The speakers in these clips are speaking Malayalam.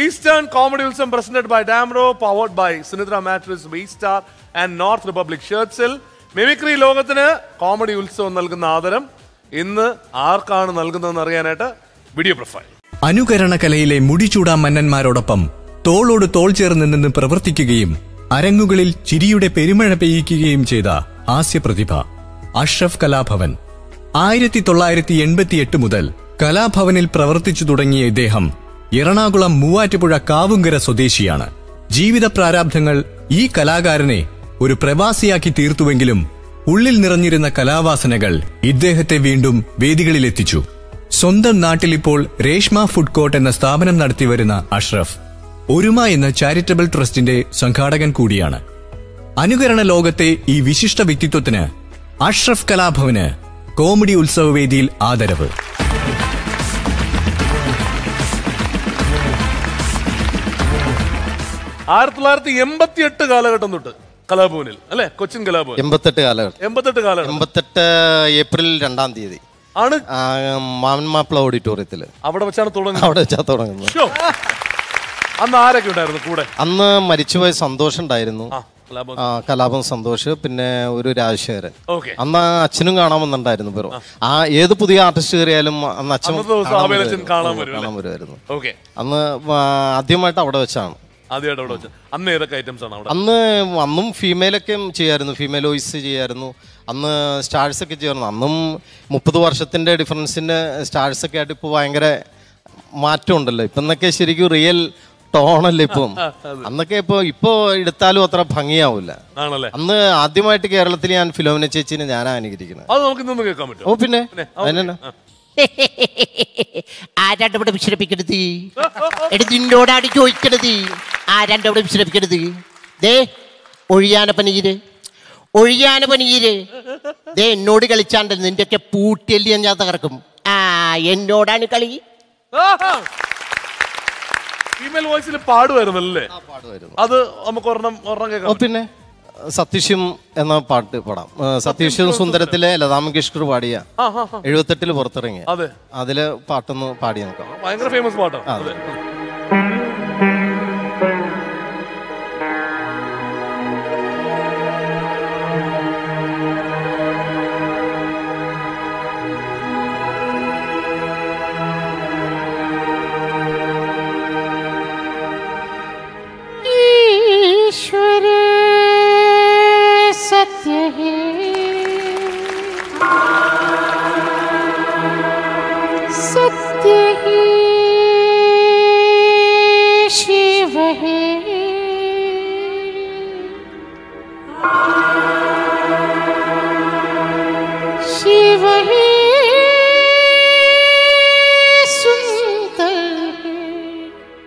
ഈസ്റ്റേൺ കോമഡി ഉത്സവം presented by Damro powered by Sunidra mattress B star and north republic ഷർട്സിൽ മിമിക്രി ലോകത്തിന് കോമഡി ഉത്സവം നൽകുന്ന ആദരം ഇന്ന് ആർക്കാണ് നൽകുന്നതെന്ന് അറിയാനായിട്ട് വീഡിയോ പ്രൊഫൈൽ അനുകരണ കലയിലെ മുടിചൂടാ മന്നന്മാരോടൊപ്പം തോളോട് തോൾ ചേർന്ന് നിന്ന് പ്രവർത്തിക്കുകയും അരങ്ങുകളിൽ ചിരിയുടെ പെരുമഴ പെയ്യിക്കുകയും ചെയ്ത ഹാസ്യപ്രതിഭ അഷ്റഫ് കലാഭവൻ ആയിരത്തി തൊള്ളായിരത്തി എൺപത്തിയെട്ട് മുതൽ കലാഭവനിൽ പ്രവർത്തിച്ചു തുടങ്ങിയ ഇദ്ദേഹം എറണാകുളം മൂവാറ്റുപുഴ കാവുങ്കര സ്വദേശിയാണ് ജീവിത പ്രാരാബ്ധങ്ങൾ ഈ കലാകാരനെ ഒരു പ്രവാസിയാക്കി തീർത്തുവെങ്കിലും ഉള്ളിൽ നിറഞ്ഞിരുന്ന കലാവാസനകൾ ഇദ്ദേഹത്തെ വീണ്ടും വേദികളിലെത്തിച്ചു സ്വന്തം നാട്ടിലിപ്പോൾ രേഷ്മ ഫുഡ് കോർട്ട് എന്ന സ്ഥാപനം നടത്തിവരുന്ന അഷ്റഫ് ഒരുമ എന്ന ചാരിറ്റബിൾ ട്രസ്റ്റിന്റെ സംഘാടകൻ കൂടിയാണ് അനുകരണ ലോകത്തെ ഈ വിശിഷ്ട വ്യക്തിത്വത്തിന് അഷ്റഫ് കലാഭവന് കോമഡി ഉത്സവവേദിയിൽ ആദരവ് ആയിരത്തി തൊള്ളായിരത്തി എൺപത്തി എട്ട് കാലഘട്ടം തൊട്ട് കലാഭവനിൽ അല്ലെ കൊച്ചിൻ കലാഭവൻ എൺപത്തെട്ട് കാലഘട്ടം എൺപത്തെട്ട് കാലഘട്ടം എൺപത്തെട്ട് ഏപ്രിൽ രണ്ടാം തീയതി ആണ് ആ, മാവൻമാപ്പിള ഓഡിറ്റോറിയത്തിൽ അവിടെ വെച്ചാണ് തുടങ്ങുന്നത് അവിടെ വെച്ചാ തുടങ്ങുന്നത് ശ്ശോ. അന്ന് ആരൊക്കെ ഉണ്ടായിരുന്നു കൂടെ അന്ന് മരിച്ചുപോയ സന്തോഷം ഉണ്ടായിരുന്നു ആ കലാഭവൻ ആ, കലാപം സന്തോഷ് പിന്നെ ഒരു രാജശേഖരൻ ഓക്കെ അന്ന് അച്ഛനും കാണാമെന്നുണ്ടായിരുന്നു വെറും ആ ഏത് പുതിയ ആർട്ടിസ്റ്റ് കയറിയാലും അന്ന് അച്ഛൻ അന്നത്തെ ദിവസം കാണാൻ ആവേലച്ചൻ വരുമായിരുന്നു. കാണാൻ ഓ, വരും കാണാൻ വരുമായിരുന്നു ഓക്കെ അന്ന് ആ, ആദ്യമായിട്ട് അവിടെ വെച്ചാണ് ആദ്യമായിട്ട് അവിടെ വെച്ചത് അന്ന് ഏതൊക്കെ ഐറ്റംസ് ആണ് അവിടെ അന്ന് അന്നും ഫീമെയിലൊക്കെ ചെയ്യായിരുന്നു ഫീമെയിൽ വോയിസ് ചെയ്യായിരുന്നു അന്ന് സ്റ്റാർസ് ഒക്കെ ചെയ്യായിരുന്നു അന്നും മുപ്പത് വർഷത്തിന്റെ ഡിഫറൻസിന്റെ സ്റ്റാർസ് ഒക്കെ ആയിട്ട് ഇപ്പോൾ ഭയങ്കര മാറ്റം ഉണ്ടല്ലോ ഇപ്പം എന്നൊക്കെ ശരിക്കും റിയൽ ടോണല്ലേ ഇപ്പം അന്നൊക്കെ ഇപ്പോൾ ഇപ്പോൾ എടുത്താലും അത്ര ഭംഗിയാവില്ല ആണല്ലേ അന്ന് ആദ്യമായിട്ട് കേരളത്തിൽ ഞാൻ ഫിലോമിന ചേച്ചിനെ ഞാനാ അനുകരിക്കുന്നത് അത് നമുക്ക് ഇന്നൊന്ന് കേൾക്കാൻ പറ്റും ഓ പിന്നെ അതിനെന്നാ ആരാണ്ട് ഇവിടെ വിശ്രമിക്കരുത് എടി നിന്നോടാണ് ചോദിക്കണത് ആരാണ്ട് ഇവിടെ വിശ്രമിക്കരുത് ദേ ഒഴിയാന പനീര് ഒഴിയാന പനീര് ദേ എന്നോട് കളിച്ചാണ്ട് നിന്റെയൊക്കെ പൂട്ടിയല്ലി ഞാൻ തകർക്കും ആ എന്നോടാണ് കളി ഫീമെയിൽ വോയിസിൽ പാടുമായിരുന്നല്ലേ പാടുമായിരുന്നു അത് നമുക്ക് ഒരെണ്ണം ഒരെണ്ണം ഓ കേൾക്കാം പിന്നെ സതീഷ്യം എന്ന പാട്ട് പാടാം ഏ, സതീഷ്യം സുന്ദരത്തിലെ ലതാ മങ്കേഷ്കർ പാടിയ ആ ആ ആ. എഴുപത്തെട്ടിൽ പുറത്തിറങ്ങിയ അതെ അതില് പാട്ടൊന്ന് പാടി നോക്കാം ഭയങ്കര ഫേമസ് പാട്ടാണ് അതെ. അതെ ईश्वर सत्य है सत्य ही शिव है शिव ही सुंदर है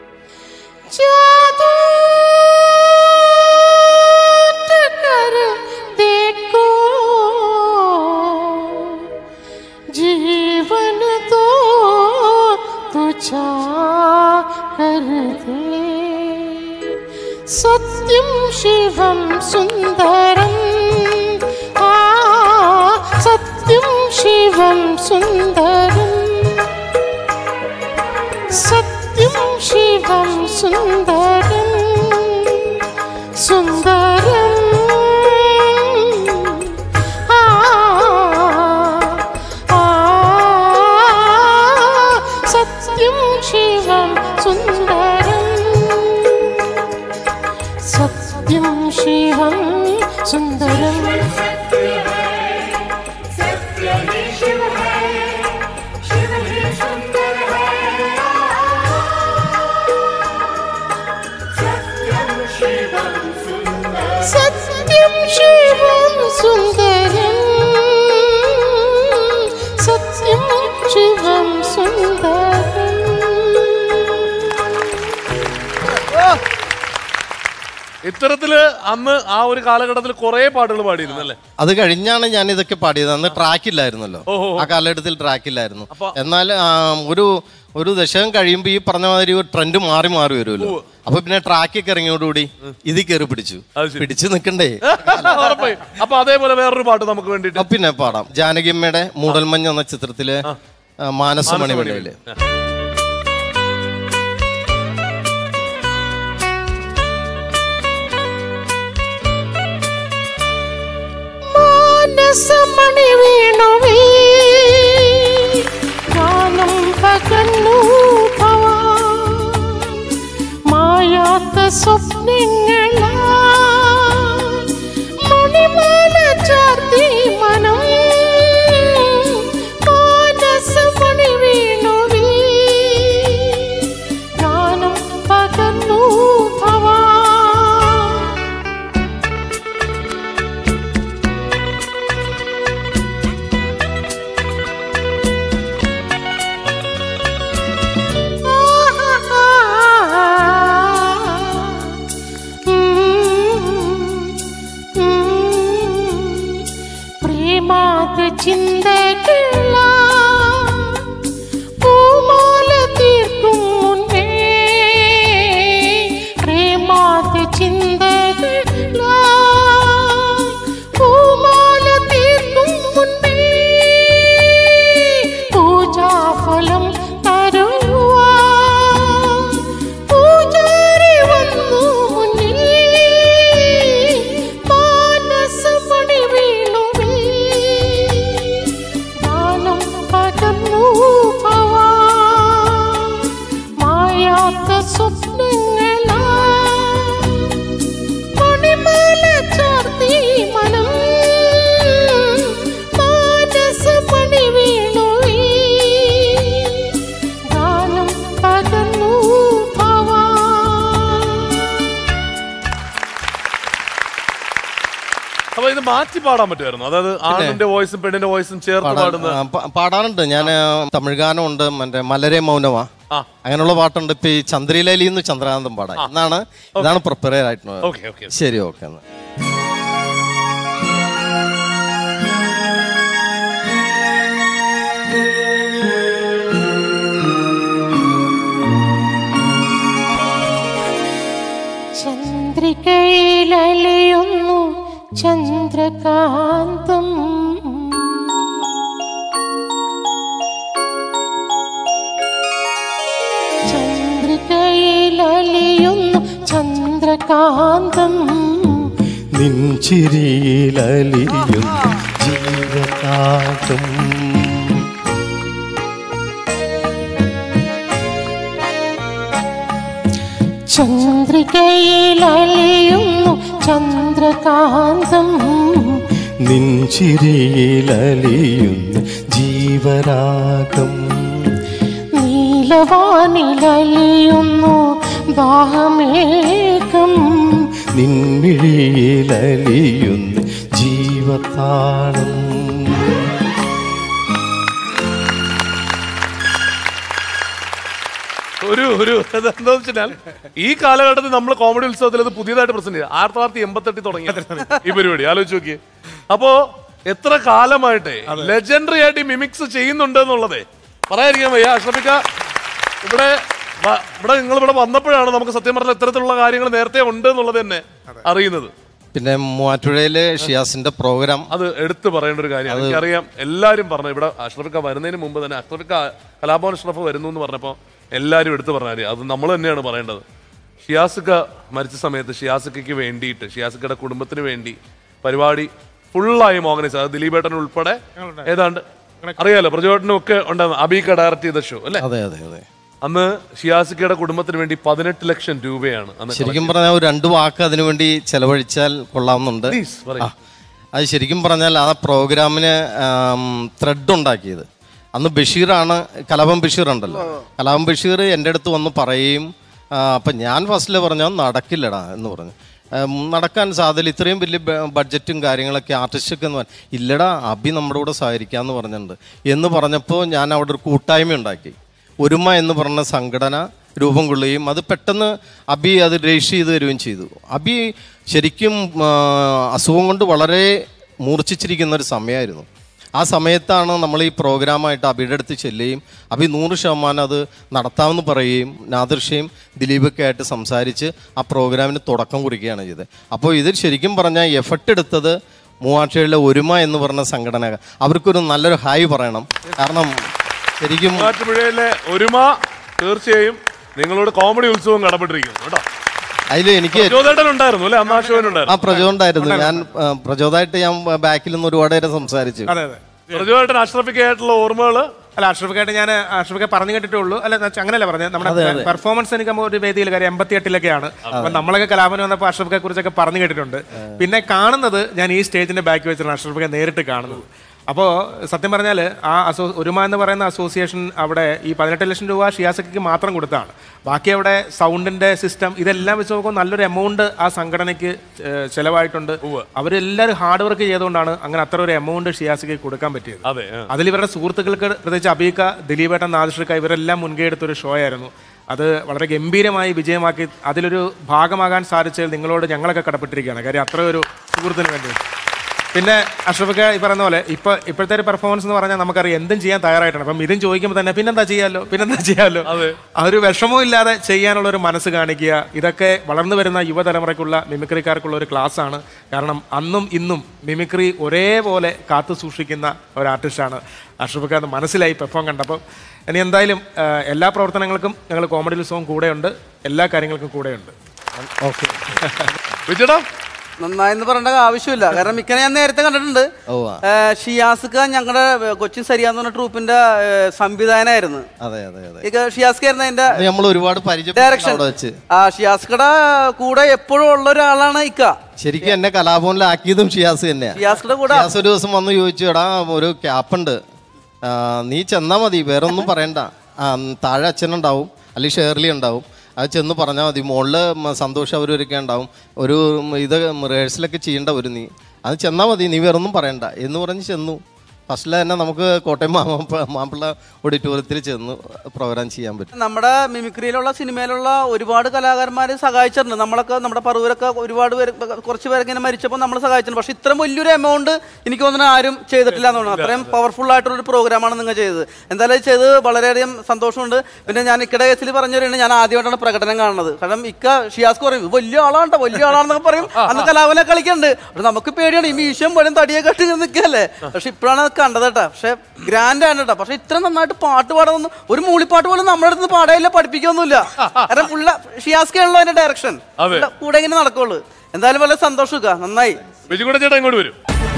जादू कर देखो जीवन तो तुझा कर दे सत्यम शिवम सुंदरम आ सत्यम शिवम सुंदरम सत्यं शिवं सुन्दरं सुन्दरम् आ आ सत्यं शिवं सुन्दरम् सत्यं शिवं सुन्दरम् सत्यं शिवं सुन्दरम् सत्यं शिवं सुन्दरम् ഇത്തരത്തില് അന്ന് ആ ഒരു കാലഘട്ടത്തിൽ കുറെ പാട്ടുകൾ പാടിയിരുന്നു അല്ലേ അത് കഴിഞ്ഞാണ് ഞാൻ ഇതൊക്കെ പാടിയത് അന്ന് ട്രാക്കില്ലായിരുന്നല്ലോ ഓഹോ. ആ കാലഘട്ടത്തിൽ ട്രാക്കില്ലായിരുന്നു എന്നാൽ ആ, ഒരു ഒരു ദശകം കഴിയുമ്പോൾ ഈ പറഞ്ഞ മാതിരി ഒരു ട്രെൻഡ് മാറി മാറി വരുമല്ലോ അപ്പൊ പിന്നെ ട്രാക്കൊക്കെ ഇറങ്ങിയോടുകൂടി ഇതിൽ കയറി പിടിച്ചു അത് ശരി. പിടിച്ചു നിൽക്കണ്ടേ ഉറപ്പായും അപ്പൊ അതേപോലെ വേറൊരു പാട്ട് നമുക്ക് വേണ്ടിട്ട് അപ്പൊ പിന്നെ പാടാം ജാനകിയമ്മയുടെ മൂടൽമഞ്ഞ് എന്ന ചിത്രത്തില് ആ, മാനസമണി വേളയില് ആ. മാനസമണി വീണുവേ ഗാനം പകർന്നു ഭവാൻ മായാത്ത സ്വപ്നങ്ങളാ മണിമാല ചാർത്തി മനം മാനസമണി വീണുവേ ഗാനം പകർന്നു ഭവാൻ ಪ್ರೇಮಾದ ಚಿಂತೆಗಳ പൂമാല തീർക്കും മുന്നേ പ്രേമാത ചിന്തകള പൂമാല തീർക്കും മുന്നേ പൂജാഫലം തരുവാ പൂജാരി വന്നു മുന്നിൽ മാനസമണി വീണുവേ ഗാനം പകർന്നു ഭവാൻ മായാത്ത സ്വപ്നങ്ങളാ മണിമാല ചാർത്തി മനം മാനസമണി വീണുവേ ഗാനം പകർന്നു ഭവാൻ അപ്പൊ ഇത് മാറ്റി പാടാൻ പറ്റുമായിരുന്നു അതായത് ആണിന്റെ വോയിസും പെണ്ണിന്റെ വോയിസും ചേർത്ത് പാടാൻ- പാടുന്ന ആ, പ- പാടാറുണ്ട് ഞാൻ തമിഴ് ഗാനമുണ്ട് മറ്റേ മലരെ മൗനമാ ആ. അങ്ങനെയുള്ള പാട്ടുണ്ട് ഇപ്പൊ ഈ ചന്ദ്രയിലയിൽ നിന്ന് ചന്ദ്രകാന്തം പാടാൻ ഇന്നാണ് ഇതാണ് പ്രിപ്പയർ ആയിട്ടുള്ളത് ഓക്കെ ഓക്കെ ശരി ഓക്കെ എന്നാ ചന്ദ്രികയിലലിയുന്നു ചന്ദ്രകാന്തം ചന്ദ്രികയിലലിയുന്നു ചന്ദ്രകാന്തം നിൻചിരിയിലലിയും ജീവകാന്തം ചന്ദ്രികയിലലിയുന്നു ചന്ദ്രകാന്തം നിൻചിരിയിലലിയും ജീവരാഗം നീലവാനിലലിയുന്നു ദാഹമേകം നിൻമിഴിയിലലിയും ജീവതാളം ഒരു ഒരു എന്താ വെച്ചാൽ ഈ കാലഘട്ടത്തിൽ നമ്മൾ കോമഡി ഉത്സവത്തിൽ അത് പുതിയതായിട്ട് പ്രസന്റ് ചെയ്ത് ആയിരത്തി തൊള്ളായിരത്തി എൺപത്തെട്ടിൽ തുടങ്ങിയ ഈ പരിപാടി ആലോചിച്ച് നോക്കിയേ അപ്പോ എത്ര കാലമായിട്ട് ലെജൻഡറി ആയിട്ട് മിമിക്സ് ചെയ്യുന്നുണ്ട് എന്നുള്ളതേ പറയാതിരിക്കാൻ വയ്യ അഷ്റഫിക്ക ഇവിടെ വ- ഇവിടെ നിങ്ങൾ ഇവിടെ വന്നപ്പോഴാണ് നമുക്ക് സത്യം പറഞ്ഞാൽ ഇത്തരത്തിലുള്ള കാര്യങ്ങൾ നേരത്തെ ഉണ്ട് എന്നുള്ളത് തന്നെ അറിയുന്നത് പിന്നെ മൂവാറ്റുപുഴയിലെ ഷിയാസിന്റെ പ്രോഗ്രാം അത് എടുത്തു പറയേണ്ട ഒരു കാര്യമാണ് എനിക്കറിയാം എല്ലാവരും പറഞ്ഞു ഇവിടെ അഷ്റഫിക്ക വരുന്നതിന് മുമ്പ് തന്നെ അഷ്റഫിക്ക കലാഭവൻ അഷ്റഫ് വരുന്നു എന്ന് പറഞ്ഞപ്പോൾ എല്ലാവരും എടുത്തു പറഞ്ഞ കാര്യം അത് നമ്മൾ തന്നെയാണ് പറയേണ്ടത് ഷിയാസിക്ക മരിച്ച സമയത്ത് ഷിയാസിക്കയ്ക്ക് വേണ്ടിയിട്ട് ഷിയാസിക്കയുടെ കുടുംബത്തിന് വേണ്ടി പരിപാടി ഫുള്ളായും ഓർഗനൈസ് അത് ദിലീപേട്ടൻ ഉൾപ്പെടെ ഏതാണ്ട് അറിയാലോ പ്രജോട്ടനും ഒക്കെ ഉണ്ടായിരുന്നു അബീക്ക ഡയറക്ട് ചെയ്ത ഷോ അല്ലെ അതെ അതെ അതെ അന്ന് ഷിയാസിക്കയുടെ കുടുംബത്തിന് വേണ്ടി പതിനെട്ട് ലക്ഷം രൂപയാണ് അന്ന് ശരിക്കും പറഞ്ഞാൽ ഒരു രണ്ട് വാക്ക് അതിനു വേണ്ടി ചെലവഴിച്ചാൽ കൊള്ളാവുന്നുണ്ട് Please, പറയൂ. ആ. അത് ശരിക്കും പറഞ്ഞാൽ ആ പ്രോഗ്രാമിന് ത്രെഡ് ഉണ്ടാക്കിയത് അന്ന് ബഷീറാണ് കലാപം ബഷീർ ഉണ്ടല്ലോ കലാപം ബഷീർ എൻ്റെ അടുത്ത് വന്ന് പറയുകയും ആ, അപ്പം ഞാൻ ഫസ്റ്റിൽ പറഞ്ഞു "അത് നടക്കില്ലടാ എന്ന് പറഞ്ഞു ഉം, നടക്കാൻ സാധ്യത ഇത്രയും വലിയ ബ- ബഡ്ജറ്റും കാര്യങ്ങളൊക്കെ ആർട്ടിസ്റ്റൊക്കെ എന്ന് പറഞ്ഞു ഇല്ലടാ അഭി നമ്മുടെ കൂടെ സഹകരിക്കാമെന്ന് പറഞ്ഞിട്ടുണ്ട് എന്ന് പറഞ്ഞപ്പോൾ ഞാൻ അവിടെ ഒരു കൂട്ടായ്മ ഉണ്ടാക്കി ഒരുമ എന്ന് പറഞ്ഞ സംഘടന രൂപം കൊള്ളുകയും അത് പെട്ടെന്ന് അബി അത് രജിസ്റ്റർ ചെയ്ത് തരുകയും ചെയ്തു അബി ശരിക്കും ആ, അസുഖം കൊണ്ട് വളരെ മൂർച്ഛിച്ചിരിക്കുന്ന ഒരു സമയമായിരുന്നു ആ സമയത്താണ് നമ്മൾ ഈ പ്രോഗ്രാമായിട്ട് അബിയുടെ അടുത്ത് ചെല്ലുകയും അബി നൂറ് ശതമാനം അത് നടത്താമെന്ന് പറയുകയും നാദൃശ്യയും ദിലീപൊക്കെ ആയിട്ട് സംസാരിച്ച് ആ പ്രോഗ്രാമിന് തുടക്കം കുറിക്കുകയാണ് ചെയ്തത് അപ്പോൾ ഇതിൽ ശരിക്കും പറഞ്ഞാൽ എഫർട്ട് എടുത്തത് മൂവാറ്റുപുഴയിലെ ഒരുമ എന്ന് പറഞ്ഞ സംഘടന അവർക്കൊരു നല്ലൊരു ഹായ് പറയണം കാരണം ശരിക്കും മൂവാറ്റുപുഴയിലെ ഒരുമ തീർച്ചയായും നിങ്ങളോട് കോമഡി ഉത്സവം കടപ്പെട്ടിരിക്കുന്നു കേട്ടോ അതിൽ എനിക്ക് ജ്യോതേട്ടൻ ഉണ്ടായിരുന്നു അല്ലെ അമ്മാശോൻ ആ ഉണ്ടായിരുന്നു പ്രചോദനായിരുന്നു ഞാൻ ആ, പ്രചോദമായിട്ട് ഞാൻ ബാക്കിൽ നിന്ന് ഒരുപാട് നേരം സംസാരിച്ചു അതെ അതെ പ്രജോദേട്ടൻ അഷ്റഫിക്കായിട്ടുള്ള ഓർമ്മകള് അല്ല അഷ്റഫിക്കായിട്ട് ഞാൻ അഷ്റഫിക്കെ പറഞ്ഞു കേട്ടിട്ടേ ഉള്ളൂ അല്ല എന്ന് വെച്ചാ അങ്ങനെയല്ല പറഞ്ഞത് നമ്മുടെ പെർഫോമൻസ് എനിക്ക് ഒരു വേദിയിൽ കാര്യം എൺപത്തി എട്ടിലൊക്കെയാണ് അപ്പൊ നമ്മളൊക്കെ കലാപനം വന്നപ്പോൾ അഷ്റഫിക്കെ കുറിച്ചൊക്കെ പറഞ്ഞു കേട്ടിട്ടുണ്ട് പിന്നെ കാണുന്നത് ഞാൻ ഈ സ്റ്റേജിന്റെ ബാക്കി വെച്ചിട്ടാണ് അഷ്റഫിക്കെ നേരിട്ട് കാണുന്നത് അപ്പോൾ സത്യം പറഞ്ഞാൽ ആ അസോ ഒരുമ എന്ന് പറയുന്ന അസോസിയേഷൻ അവിടെ ഈ പതിനെട്ട് ലക്ഷം രൂപ ഷിയാസക്ക് മാത്രം കൊടുത്താണ് ബാക്കി അവിടെ സൗണ്ടിന്റെ സിസ്റ്റം ഇതെല്ലാം വെച്ച് നോക്കുമ്പോൾ നല്ലൊരു എമൗണ്ട് ആ സംഘടനയ്ക്ക് ഏഹ്, ചെലവായിട്ടുണ്ട് അവരെല്ലാവരും ഹാർഡ് വർക്ക് ചെയ്തുകൊണ്ടാണ് അങ്ങനെ അത്ര ഒരു എമൗണ്ട് ഷിയാസക്ക് കൊടുക്കാൻ പറ്റിയത് അതെ ആ. അതിൽ ഇവരുടെ സുഹൃത്തുക്കൾക്ക് പ്രത്യേകിച്ച് അബീക്ക ദിലീപേട്ടൻ നാദിഷ്ക ഇവരെല്ലാം മുൻകൈ എടുത്തൊരു ഷോ ആയിരുന്നു അത് വളരെ ഗംഭീരമായി വിജയമാക്കി അതിലൊരു ഭാഗമാകാൻ സാധിച്ചതിൽ നിങ്ങളോട് ഞങ്ങളൊക്കെ കടപ്പെട്ടിരിക്കുകയാണ് കാര്യം അത്ര ഒരു സുഹൃത്തിന് വേണ്ടി പിന്നെ അഷ്റഫൊക്കെ ഈ പറയുന്ന പോലെ ഇപ്പൊ ഇപ്പോഴത്തെ ഒരു പെർഫോമൻസ് എന്ന് പറഞ്ഞാൽ നമുക്കറിയാം എന്തും ചെയ്യാൻ തയ്യാറായിട്ടാണ് അപ്പം ഇതും ചോദിക്കുമ്പോൾ തന്നെ പിന്നെന്താ ചെയ്യാമല്ലോ പിന്നെന്താ ചെയ്യാമല്ലോ ആ ഒരു വിഷമവും ഇല്ലാതെ ചെയ്യാനുള്ള ഒരു മനസ്സ് കാണിക്കുക ഇതൊക്കെ വളർന്നു വരുന്ന യുവതലമുറയ്ക്കുള്ള മിമിക്രിക്കാർക്കുള്ള ഒരു ക്ലാസ് ആണ് കാരണം അന്നും ഇന്നും മിമിക്രി ഒരേപോലെ കാത്തു സൂക്ഷിക്കുന്ന ഒരു ആർട്ടിസ്റ്റാണ് അഷ്റഫൊക്കെ അത് മനസ്സിലായി പെർഫോം കണ്ടപ്പോൾ ഇനി എന്തായാലും ആ, എല്ലാ പ്രവർത്തനങ്ങൾക്കും ഞങ്ങൾ കോമഡി ഉത്സവം കൂടെയുണ്ട് എല്ലാ കാര്യങ്ങൾക്കും കൂടെയുണ്ട് ഓക്കെ വിജയടാ നന്നായെന്ന് പറയേണ്ട ആവശ്യമില്ല കാരണം മിക്കനെ ഞാൻ നേരത്തെ കണ്ടിട്ടുണ്ട് ഉവ്വ. ഏഹ് ഷിയാസ്ക ഞങ്ങളുടെ കൊച്ചിൻ സരിയാന്ന് പറഞ്ഞ ട്രൂപ്പിന്റെ ഏഹ് സംവിധായകനായിരുന്നു അതെ അതെ അതെ ഇക്ക ഷിയാസ്ക ആയിരുന്നു അതിന്റെ നമ്മൾ ഒരുപാട് പരിചയം ഡയറക്ഷൻ അവിടെ വെച്ച് ആ ഷിയാസ്കയുടെ കൂടെ എപ്പോഴും ഉള്ള ഒരാളാണ് ഇക്ക ശരിക്കും എന്നെ കലാഭവനിലാക്കിയതും ഷിയാസ് തന്നെയാ ഷിയാസ്കയുടെ കൂടെ ഷിയാസ് ഒരു ദിവസം വന്ന് ചോദിച്ചു എടാ ഒരു ക്യാപ്പുണ്ട് ആ, നീ ചെന്നാ മതി വേറെ ഒന്നും പറയണ്ട ആ താഴെ അച്ഛനുണ്ടാവും അല്ലെങ്കിൽ ഷേർലി ഉണ്ടാവും അത് ചെന്ന് പറഞ്ഞാൽ മതി മുകളില് മ- സന്തോഷം അവരൊക്കെ ഉണ്ടാവും ഒരു ഉം, ഇത് റിഹേഴ്സലൊക്കെ ചെയ്യേണ്ട ഒരു നീ അത് ചെന്നാൽ മതി നീ വേറെ ഒന്നും പറയണ്ട എന്ന് പറഞ്ഞ് ചെന്നു ഫസ്റ്റിൽ തന്നെ നമുക്ക് കോട്ടയം മാമ മാപ്പിള ഓഡിറ്റോറിയത്തിൽ ചെന്ന് പ്രോഗ്രാം ചെയ്യാൻ പറ്റും നമ്മുടെ മിമിക്രിയിലുള്ള സിനിമയിലുള്ള ഒരുപാട് കലാകാരന്മാരെ സഹായിച്ചിട്ടുണ്ട് നമ്മളൊക്കെ നമ്മുടെ പറവൂരൊക്കെ ഒരുപാട് പേര് കുറച്ച് പേരൊക്കെ ഇങ്ങനെ മരിച്ചപ്പോൾ നമ്മൾ സഹായിച്ചിട്ടുണ്ട് പക്ഷെ ഇത്രയും വലിയൊരു എമൗണ്ട് എനിക്ക് തോന്നുന്നു ആരും ചെയ്തിട്ടില്ല എന്ന് തോന്നുന്നു അത്രയും പവർഫുൾ ആയിട്ടുള്ള ഒരു പ്രോഗ്രാമാണ് നിങ്ങൾ ചെയ്തത് എന്തായാലും ഇത് ചെയ്ത് വളരെയധികം സന്തോഷമുണ്ട് പിന്നെ ഞാൻ ഇക്കടെ കേസിൽ പറഞ്ഞു പറയുന്നത് ഞാൻ ആദ്യമായിട്ടാണ് പ്രകടനം കാണുന്നത് കാരണം ഇക്ക ഷിയാസ് പറയും "ഇത് വലിയ ആളാണ് വലിയ ആളാണെന്നൊക്കെ പറയും അന്ന് കലാവനെ കളിക്കുന്നുണ്ട് പക്ഷെ നമുക്ക് പേടിയാണ് ഈ മീശം പോലും തടിയൊക്കെ ഇട്ട് ഇങ്ങനെ നിൽക്കല്ലേ പക്ഷെ ഇപ്പോഴാണ് അത് കണ്ടത് കേട്ടോ പക്ഷെ ഗ്രാൻഡ് ആണ് കേട്ടോ പക്ഷെ ഇത്ര നന്നായിട്ട് പാട്ട് പാടാനൊന്നും ഒരു മൂളിപ്പാട്ട് പോലും നമ്മുടെ അടുത്ത് പാടായില്ല പഠിപ്പിക്കൊന്നുമില്ല കാരണം പുള്ള ഷിയാസ്കാണല്ലോ അതിന്റെ ഡയറക്ഷൻ അതെ. കൂടെ ഇങ്ങനെ നടക്കുള്ളൂ എന്തായാലും വളരെ സന്തോഷിക്ക നന്നായി വിജുകുട ചേട്ടാ ഇങ്ങോട്ട് വരും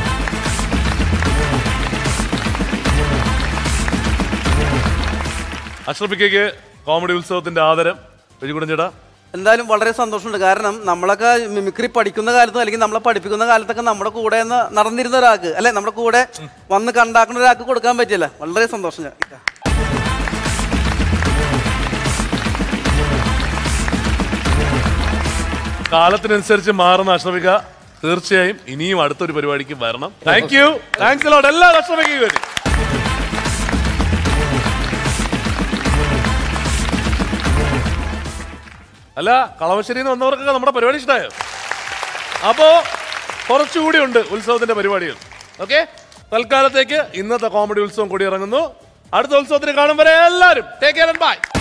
അഷ്റഫിക്കയ്ക്ക് കോമഡി ഉത്സവത്തിന്റെ ആദരം വിജുകുടൻ ചേട്ടാ എന്തായാലും വളരെ സന്തോഷമുണ്ട് കാരണം നമ്മളൊക്കെ മിമിക്രി പഠിക്കുന്ന കാലത്തും അല്ലെങ്കിൽ നമ്മളെ പഠിപ്പിക്കുന്ന കാലത്തൊക്കെ നമ്മുടെ കൂടെ നിന്ന് നടന്നിരുന്ന ഒരാൾക്ക് അല്ലെ നമ്മുടെ കൂടെ വന്ന് കണ്ടാക്കുന്ന ഒരാൾക്ക് കൊടുക്കാൻ പറ്റില്ല വളരെ സന്തോഷം ഞാൻ കാലത്തിനനുസരിച്ച് മാറുന്ന അഷ്റഫിക്ക തീർച്ചയായും ഇനിയും അടുത്തൊരു പരിപാടിക്ക് വരണം താങ്ക് യു താങ്ക്സ് ലോട്ട് എല്ലാ അഷ്റഫിക്കും വേണ്ടി അല്ല കളമശ്ശേരിയിൽ നിന്ന് വന്നവർക്കൊക്കെ നമ്മുടെ പരിപാടി ഇഷ്ടമായോ അപ്പോ കുറച്ചുകൂടി ഉണ്ട് ഉത്സവത്തിന്റെ പരിപാടികൾ ഓക്കെ തൽക്കാലത്തേക്ക് ഇന്നത്തെ കോമഡി ഉത്സവം കൂടി ഇറങ്ങുന്നു അടുത്ത ഉത്സവത്തിന് കാണും വരെ എല്ലാവരും ടേക്ക് കെയർ ആൻഡ് ബൈ